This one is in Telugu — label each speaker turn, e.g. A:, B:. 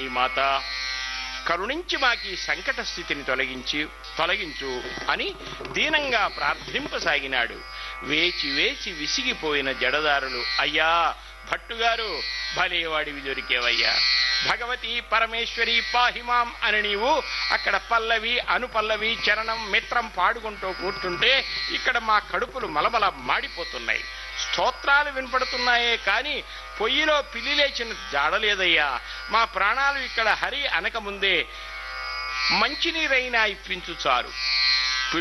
A: భాగిని మాత కరుణించి మాకి సంకట స్థితిని తొలగించి తొలగించు అని దీనంగా ప్రార్థింపసాగినాడు వేచి వేచి విసిగిపోయిన జడదారులు అయ్యా భట్టుగారు భలేవాడివి దొరికేవయ్యా భగవతి పరమేశ్వరి పాహిమాం అని నీవు అక్కడ పల్లవి అనుపల్లవి చరణం మిత్రం పాడుకుంటూ కూర్చుంటే ఇక్కడ మా కడుపులు మలమల మాడిపోతున్నాయి స్తోత్రాలు వినపడుతున్నాయే కానీ పొయ్యిలో పిల్లి లేచిన జాడలేదయ్యా మా ప్రాణాలు ఇక్కడ హరి అనకముందే మంచినీరైనా ఇప్పించు చాలు